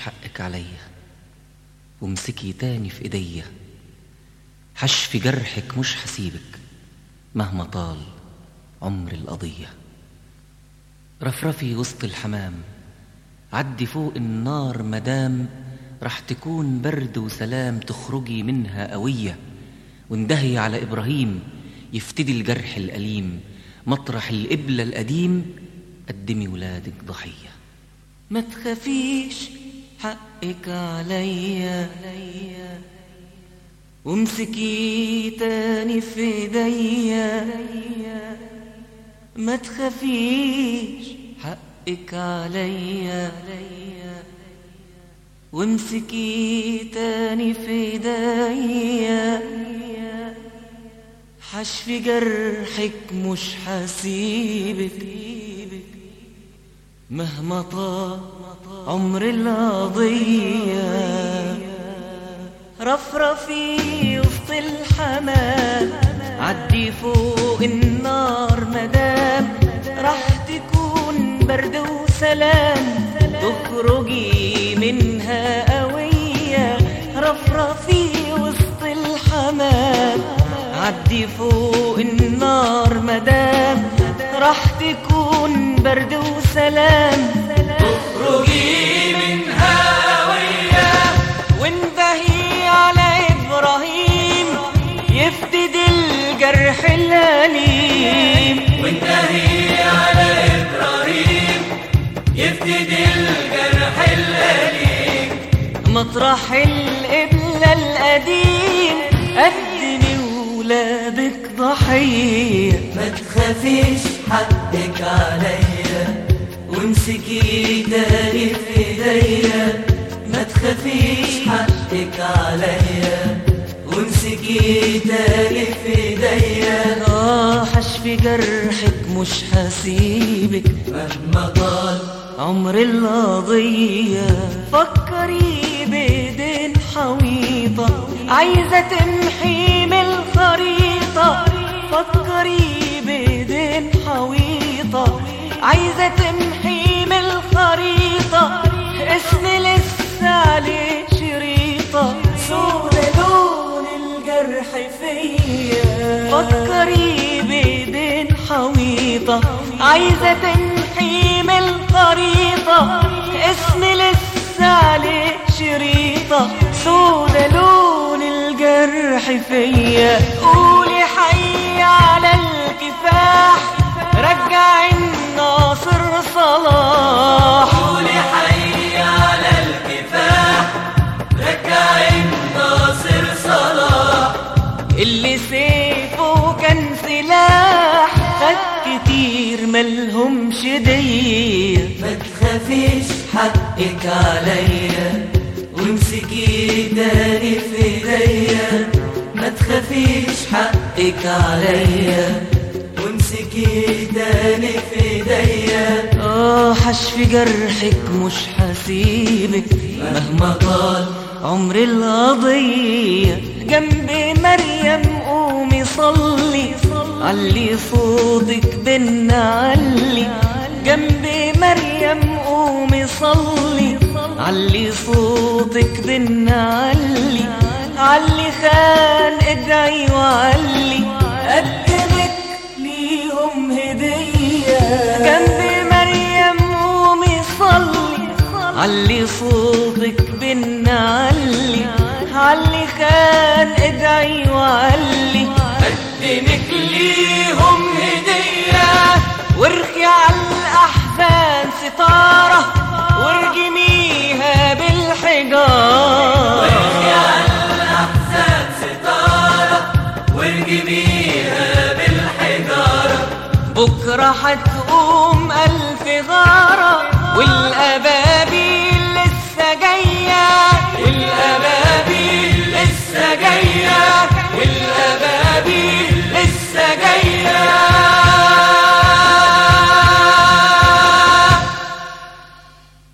حقك عليا وامسكي تاني في ايديا حشف جرحك مش حسيبك مهما طال عمر القضية رفرفي وسط الحمام عدي فوق النار مدام رح تكون برد وسلام تخرجي منها قوية واندهي على إبراهيم يفتدي الجرح الأليم مطرح القبلة القديم قدمي ولادك ضحية ما تخافيش حقك عليا وامسكي تاني في ايديا ما تخافيش حقك عليا وامسكي تاني في ايديا حشف جرحك مش حسيبك مهما طال عمر القضية رفرفي وسط الحمام عدي فوق النار مدام راح تكون برد وسلام تخرجي منها قوية رفرفي وسط الحمام عدي فوق النار مدام راح تكون برد وسلام تخرجي منها قوية وانتهي على إبراهيم يفتدي الجرح الأليم وانتهي على إبراهيم يفتدي الجرح الأليم مطرح القبلة القديم قدمي ولادك ضحية ما تخافيش حقك عليا وامسكي تاني في ايديا ما تخافيش حقك عليا وامسكي تاني في ايديا آه حشف جرحك مش هسيبك مهما طال عمر القضية فكري بإيدين حويطة عايزة تمحي من الخريطة فكري بإيدين حويطة عايزة تمحي من الخريطة اسم لسه عليه شريطة سودة لون الجرح فيا فكري بإيدين حويطة عايزة تمحي من الخريطة اسم لسه عليه شريطة سودة لون الجرح فيا قولي حي على الكفاح رجع الناصر صلاح قولي حي على الكفاح رجع الناصر صلاح اللي سيفه كان سلاح خد كتير ملهمش ديه ما تخافيش حقك عليا وامسكي تاني في ايديا ما تخافيش حقك عليا وامسكي تاني في ايديا اه حشف جرحك مش هسيبك مهما طال عمر القضية جنب مريم قومي صلي علي صوتك بينا علي جنب مريم قومي صلي علي صوتك بينا علي علي خان ادعي وعلي قدمك ليهم هدية جنب مريم قومي صلي علي صوتك بينا علي علي خان ادعي وعلي قدمك ليهم هدية وارخي على الأحزان ستارة وارجميها بالحجارة يا الأحزان ستارة وارجميها بالحجارة بكرة هتقوم ألف غارة والأبابيل